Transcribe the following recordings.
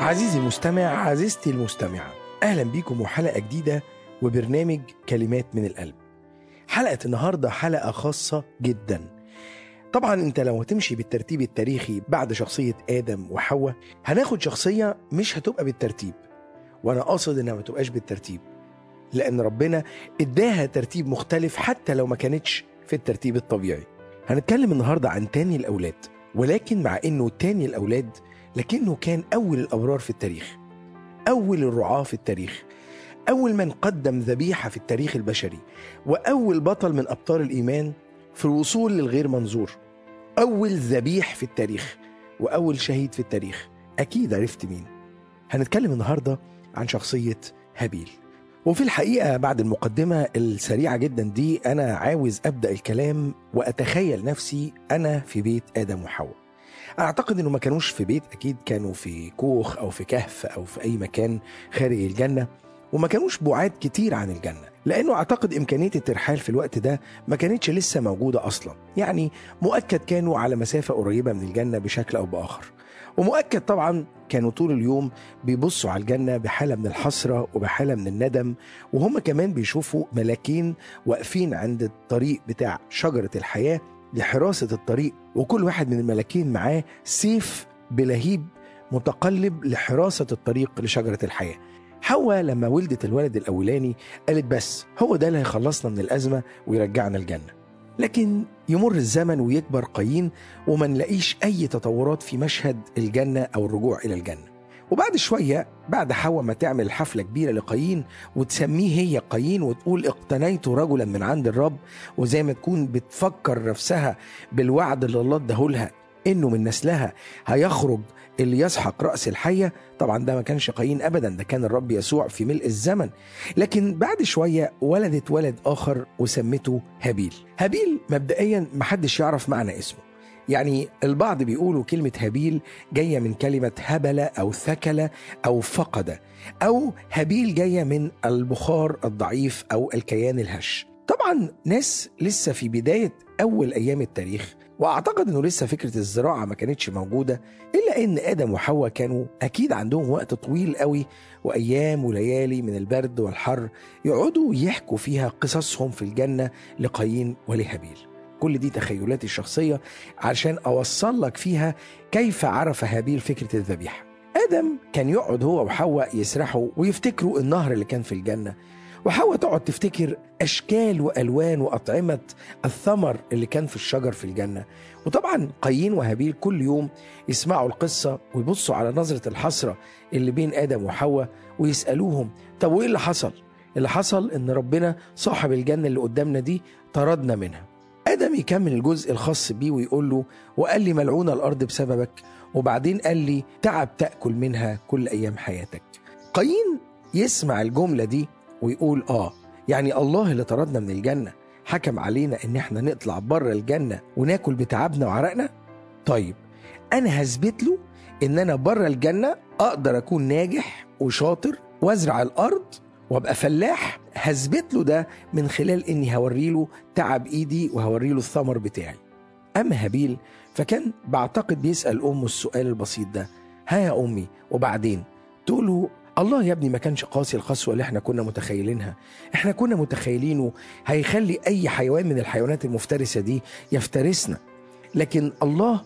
عزيزي المستمع عزيزتي المستمعة أهلا بيكم وحلقة جديدة وبرنامج كلمات من القلب حلقة النهاردة حلقة خاصة جدا طبعا انت لو هتمشي بالترتيب التاريخي بعد شخصية آدم وحواء هناخد شخصية مش هتبقى بالترتيب وانا قاصد انها ما تبقاش بالترتيب لان ربنا اداها ترتيب مختلف حتى لو ما كانتش في الترتيب الطبيعي هنتكلم النهاردة عن تاني الأولاد ولكن مع انه تاني الأولاد لكنه كان أول الأبرار في التاريخ أول الرعاة في التاريخ أول من قدم ذبيحة في التاريخ البشري وأول بطل من أبطال الإيمان في الوصول للغير منظور أول ذبيح في التاريخ وأول شهيد في التاريخ أكيد عرفت مين هنتكلم النهاردة عن شخصية هابيل وفي الحقيقة بعد المقدمة السريعة جدا دي أنا عاوز أبدأ الكلام وأتخيل نفسي أنا في بيت آدم وحواء أنا أعتقد إنه ما كانوش في بيت أكيد كانوا في كوخ أو في كهف أو في أي مكان خارج الجنة وما كانوش بعاد كتير عن الجنة لأنه أعتقد إمكانية الترحال في الوقت ده ما كانتش لسه موجودة أصلا يعني مؤكد كانوا على مسافة قريبة من الجنة بشكل أو بآخر ومؤكد طبعا كانوا طول اليوم بيبصوا على الجنة بحالة من الحسرة وبحالة من الندم وهم كمان بيشوفوا ملاكين واقفين عند الطريق بتاع شجرة الحياة لحراسة الطريق وكل واحد من الملاكين معاه سيف بلهيب متقلب لحراسة الطريق لشجرة الحياة حواء لما ولدت الولد الأولاني قالت بس هو ده اللي هيخلصنا من الأزمة ويرجعنا الجنة لكن يمر الزمن ويكبر قايين وما نلاقيش أي تطورات في مشهد الجنة أو الرجوع إلى الجنة وبعد شوية بعد حواء ما تعمل حفلة كبيرة لقايين وتسميه هي قايين وتقول اقتنيت رجلا من عند الرب وزي ما تكون بتفكر نفسها بالوعد اللي الله اداهولها انه من نسلها هيخرج اللي يسحق راس الحيه طبعا ده ما كانش قايين ابدا ده كان الرب يسوع في ملء الزمن لكن بعد شويه ولدت ولد اخر وسمته هابيل هابيل مبدئيا محدش يعرف معنى اسمه يعني البعض بيقولوا كلمة هابيل جاية من كلمة هبل أو ثكل أو فقد أو هابيل جاية من البخار الضعيف أو الكيان الهش طبعا ناس لسه في بداية أول أيام التاريخ واعتقد انه لسه فكره الزراعه ما كانتش موجوده الا ان ادم وحواء كانوا اكيد عندهم وقت طويل قوي وايام وليالي من البرد والحر يقعدوا يحكوا فيها قصصهم في الجنه لقايين ولهابيل كل دي تخيلاتي الشخصيه عشان اوصل لك فيها كيف عرف هابيل فكره الذبيحه ادم كان يقعد هو وحواء يسرحوا ويفتكروا النهر اللي كان في الجنه وحواء تقعد تفتكر اشكال والوان واطعمه الثمر اللي كان في الشجر في الجنه وطبعا قايين وهابيل كل يوم يسمعوا القصه ويبصوا على نظره الحسره اللي بين ادم وحواء ويسالوهم طب وايه اللي حصل اللي حصل ان ربنا صاحب الجنه اللي قدامنا دي طردنا منها ادم يكمل الجزء الخاص بيه ويقول له وقال لي ملعونه الارض بسببك وبعدين قال لي تعب تاكل منها كل ايام حياتك قايين يسمع الجمله دي ويقول اه يعني الله اللي طردنا من الجنه حكم علينا ان احنا نطلع بره الجنه وناكل بتعبنا وعرقنا طيب انا هثبت له ان انا بره الجنه اقدر اكون ناجح وشاطر وازرع الارض وابقى فلاح هثبت له ده من خلال اني هوري له تعب ايدي وهوري له الثمر بتاعي اما هابيل فكان بعتقد بيسال امه السؤال البسيط ده ها يا امي وبعدين تقول له الله يا ابني ما كانش قاسي القسوة اللي احنا كنا متخيلينها احنا كنا متخيلينه هيخلي اي حيوان من الحيوانات المفترسة دي يفترسنا لكن الله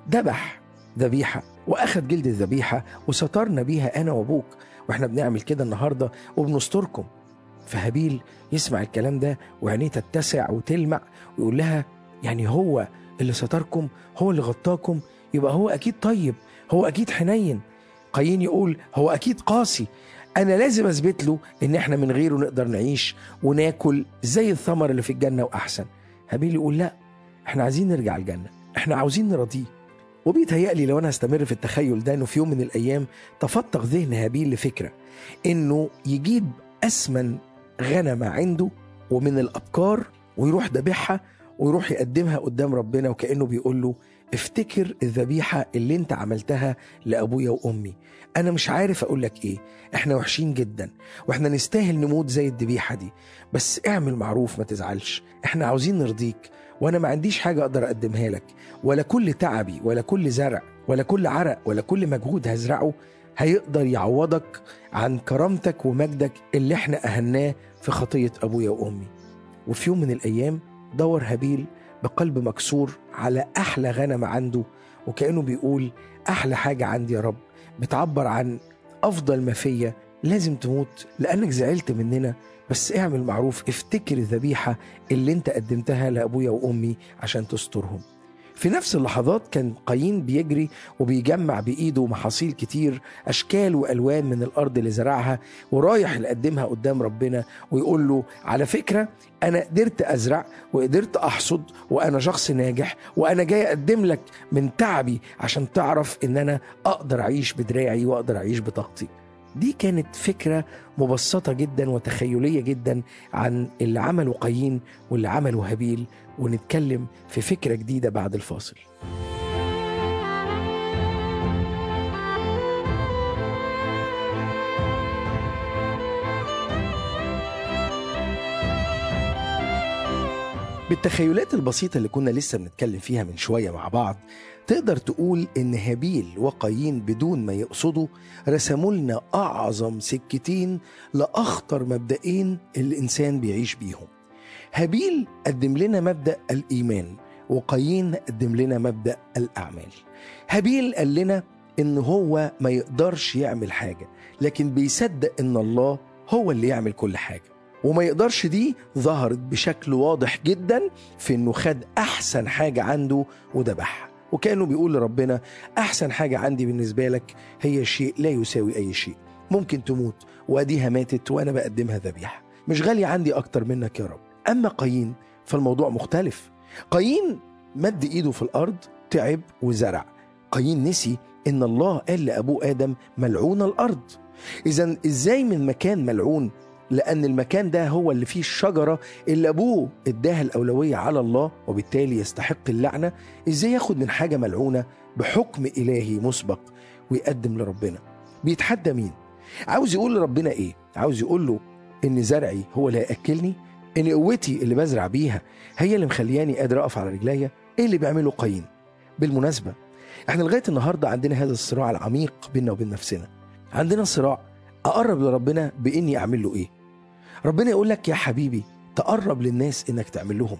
ذبح ذبيحة واخد جلد الذبيحة وسترنا بيها انا وابوك واحنا بنعمل كده النهاردة وبنستركم فهابيل يسمع الكلام ده وعينيه تتسع وتلمع ويقول لها يعني هو اللي ستركم هو اللي غطاكم يبقى هو اكيد طيب هو اكيد حنين قايين يقول هو اكيد قاسي انا لازم اثبت له ان احنا من غيره نقدر نعيش وناكل زي الثمر اللي في الجنه واحسن هابيل يقول لا احنا عايزين نرجع الجنه احنا عاوزين نرضيه وبيتهيألي لو انا هستمر في التخيل ده انه في يوم من الايام تفتق ذهن هابيل لفكره انه يجيب اسمن غنمه عنده ومن الابكار ويروح ذبحها ويروح يقدمها قدام ربنا وكانه بيقول له افتكر الذبيحة اللي انت عملتها لأبويا وأمي أنا مش عارف أقول لك إيه إحنا وحشين جدا وإحنا نستاهل نموت زي الذبيحة دي بس اعمل معروف ما تزعلش إحنا عاوزين نرضيك وأنا ما عنديش حاجة أقدر أقدمها لك ولا كل تعبي ولا كل زرع ولا كل عرق ولا كل مجهود هزرعه هيقدر يعوضك عن كرامتك ومجدك اللي احنا أهناه في خطية أبويا وأمي وفي يوم من الأيام دور هابيل بقلب مكسور على أحلى غنم عنده وكأنه بيقول أحلى حاجة عندي يا رب بتعبر عن أفضل ما فيا لازم تموت لأنك زعلت مننا بس اعمل معروف افتكر الذبيحة اللي انت قدمتها لأبويا وأمي عشان تسترهم في نفس اللحظات كان قايين بيجري وبيجمع بإيده محاصيل كتير أشكال وألوان من الأرض اللي زرعها ورايح يقدمها قدام ربنا ويقول له على فكرة أنا قدرت أزرع وقدرت أحصد وأنا شخص ناجح وأنا جاي أقدم لك من تعبي عشان تعرف إن أنا أقدر أعيش بدراعي وأقدر أعيش بطاقتي دي كانت فكرة مبسطة جدا وتخيلية جدا عن اللي عمله قايين واللي عمله هابيل ونتكلم في فكرة جديدة بعد الفاصل بالتخيلات البسيطة اللي كنا لسه بنتكلم فيها من شوية مع بعض تقدر تقول إن هابيل وقايين بدون ما يقصدوا رسموا لنا أعظم سكتين لأخطر مبدئين الإنسان بيعيش بيهم هابيل قدم لنا مبدأ الإيمان وقايين قدم لنا مبدأ الأعمال هابيل قال لنا إن هو ما يقدرش يعمل حاجة لكن بيصدق إن الله هو اللي يعمل كل حاجة وما يقدرش دي ظهرت بشكل واضح جدا في انه خد احسن حاجه عنده وذبحها وكانه بيقول لربنا احسن حاجه عندي بالنسبه لك هي شيء لا يساوي اي شيء ممكن تموت واديها ماتت وانا بقدمها ذبيحه مش غاليه عندي اكتر منك يا رب اما قايين فالموضوع مختلف قايين مد ايده في الارض تعب وزرع قايين نسي ان الله قال لابوه ادم ملعون الارض اذا ازاي من مكان ملعون لأن المكان ده هو اللي فيه الشجرة اللي أبوه اداها الأولوية على الله وبالتالي يستحق اللعنة إزاي ياخد من حاجة ملعونة بحكم إلهي مسبق ويقدم لربنا بيتحدى مين عاوز يقول لربنا إيه عاوز يقول له إن زرعي هو اللي هيأكلني إن قوتي اللي بزرع بيها هي اللي مخلياني قادر أقف على رجليا إيه اللي بيعمله قايين بالمناسبة احنا لغاية النهاردة عندنا هذا الصراع العميق بيننا وبين نفسنا عندنا صراع أقرب لربنا بإني أعمل له إيه ربنا يقول لك يا حبيبي تقرب للناس انك تعمل لهم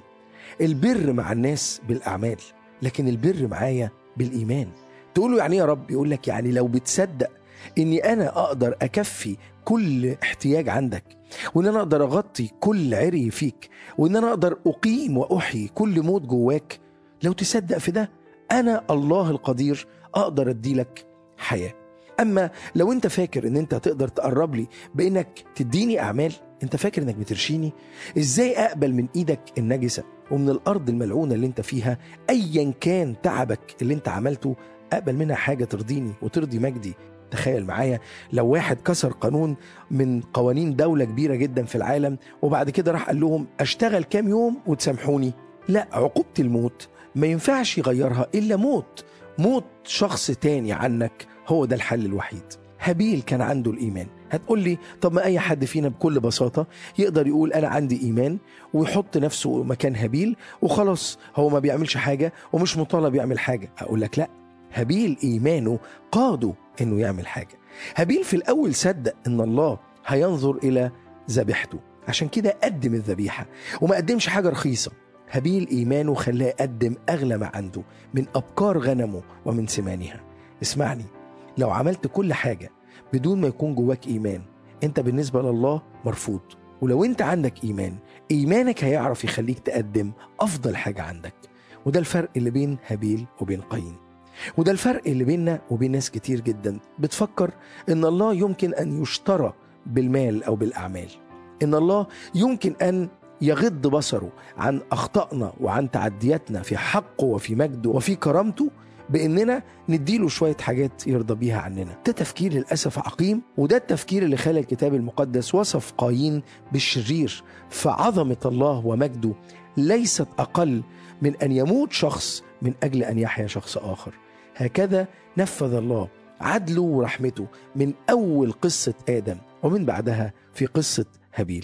البر مع الناس بالاعمال لكن البر معايا بالايمان تقول له يعني ايه يا رب يقول لك يعني لو بتصدق اني انا اقدر اكفي كل احتياج عندك وان انا اقدر اغطي كل عري فيك وان انا اقدر اقيم واحيي كل موت جواك لو تصدق في ده انا الله القدير اقدر اديلك حياه اما لو انت فاكر ان انت هتقدر تقرب لي بانك تديني اعمال انت فاكر انك بترشيني ازاي اقبل من ايدك النجسه ومن الارض الملعونه اللي انت فيها ايا كان تعبك اللي انت عملته اقبل منها حاجه ترضيني وترضي مجدي تخيل معايا لو واحد كسر قانون من قوانين دولة كبيرة جدا في العالم وبعد كده راح قال لهم اشتغل كام يوم وتسامحوني لا عقوبة الموت ما ينفعش يغيرها إلا موت موت شخص تاني عنك هو ده الحل الوحيد هابيل كان عنده الإيمان هتقول لي طب ما أي حد فينا بكل بساطة يقدر يقول أنا عندي إيمان ويحط نفسه مكان هابيل وخلاص هو ما بيعملش حاجة ومش مطالب يعمل حاجة أقول لك لا هابيل إيمانه قاده إنه يعمل حاجة هابيل في الأول صدق إن الله هينظر إلى ذبيحته عشان كده قدم الذبيحة وما قدمش حاجة رخيصة هابيل إيمانه خلاه يقدم أغلى ما عنده من أبكار غنمه ومن سمانها اسمعني لو عملت كل حاجة بدون ما يكون جواك إيمان أنت بالنسبة لله مرفوض ولو أنت عندك إيمان إيمانك هيعرف يخليك تقدم أفضل حاجة عندك وده الفرق اللي بين هابيل وبين قايين وده الفرق اللي بيننا وبين ناس كتير جدا بتفكر ان الله يمكن ان يشترى بالمال او بالاعمال ان الله يمكن ان يغض بصره عن اخطائنا وعن تعدياتنا في حقه وفي مجده وفي كرامته باننا نديله شويه حاجات يرضى بيها عننا ده تفكير للاسف عقيم وده التفكير اللي خلى الكتاب المقدس وصف قايين بالشرير فعظمه الله ومجده ليست اقل من ان يموت شخص من اجل ان يحيا شخص اخر هكذا نفذ الله عدله ورحمته من اول قصه ادم ومن بعدها في قصه هابيل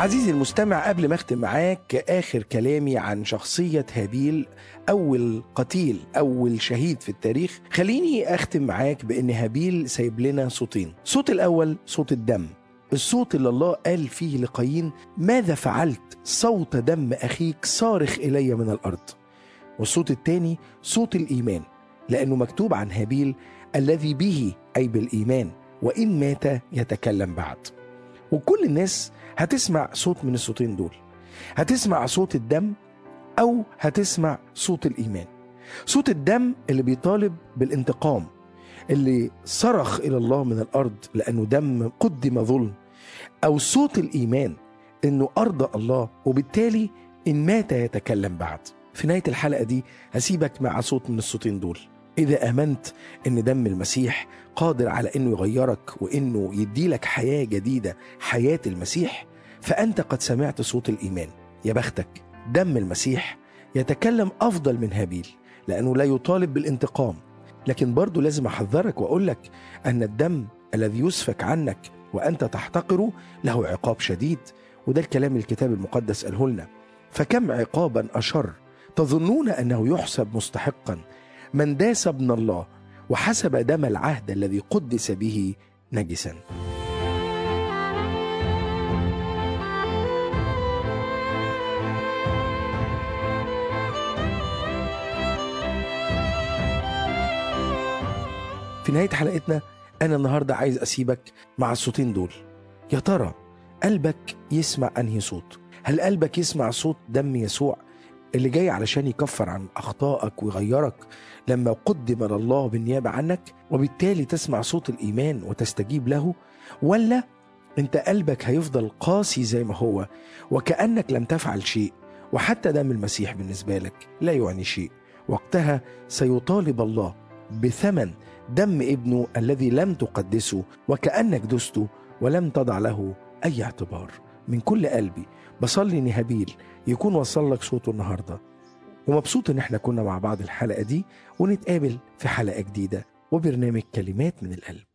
عزيزي المستمع قبل ما اختم معاك اخر كلامي عن شخصيه هابيل اول قتيل اول شهيد في التاريخ خليني اختم معاك بان هابيل سايب لنا صوتين صوت الاول صوت الدم الصوت اللي الله قال فيه لقايين ماذا فعلت صوت دم اخيك صارخ الي من الارض والصوت الثاني صوت الايمان لانه مكتوب عن هابيل الذي به اي بالايمان وان مات يتكلم بعد وكل الناس هتسمع صوت من الصوتين دول هتسمع صوت الدم او هتسمع صوت الايمان صوت الدم اللي بيطالب بالانتقام اللي صرخ الى الله من الارض لانه دم قدم ظلم او صوت الايمان انه ارضى الله وبالتالي ان مات يتكلم بعد في نهايه الحلقه دي هسيبك مع صوت من الصوتين دول اذا امنت ان دم المسيح قادر على انه يغيرك وانه يديلك حياه جديده حياه المسيح فانت قد سمعت صوت الايمان يا بختك دم المسيح يتكلم افضل من هابيل لانه لا يطالب بالانتقام لكن برضه لازم احذرك واقول لك ان الدم الذي يسفك عنك وانت تحتقره له عقاب شديد وده الكلام الكتاب المقدس قاله لنا فكم عقابا اشر تظنون انه يحسب مستحقا من داس ابن الله وحسب دم العهد الذي قدس به نجسا في نهاية حلقتنا أنا النهاردة عايز أسيبك مع الصوتين دول يا ترى قلبك يسمع أنهي صوت هل قلبك يسمع صوت دم يسوع اللي جاي علشان يكفر عن أخطائك ويغيرك لما قدم لله بالنيابة عنك وبالتالي تسمع صوت الإيمان وتستجيب له ولا أنت قلبك هيفضل قاسي زي ما هو وكأنك لم تفعل شيء وحتى دم المسيح بالنسبة لك لا يعني شيء وقتها سيطالب الله بثمن دم ابنه الذي لم تقدسه وكأنك دسته ولم تضع له أي اعتبار من كل قلبي بصلي إن هابيل يكون وصل لك صوته النهاردة ومبسوط إن احنا كنا مع بعض الحلقة دي ونتقابل في حلقة جديدة وبرنامج كلمات من القلب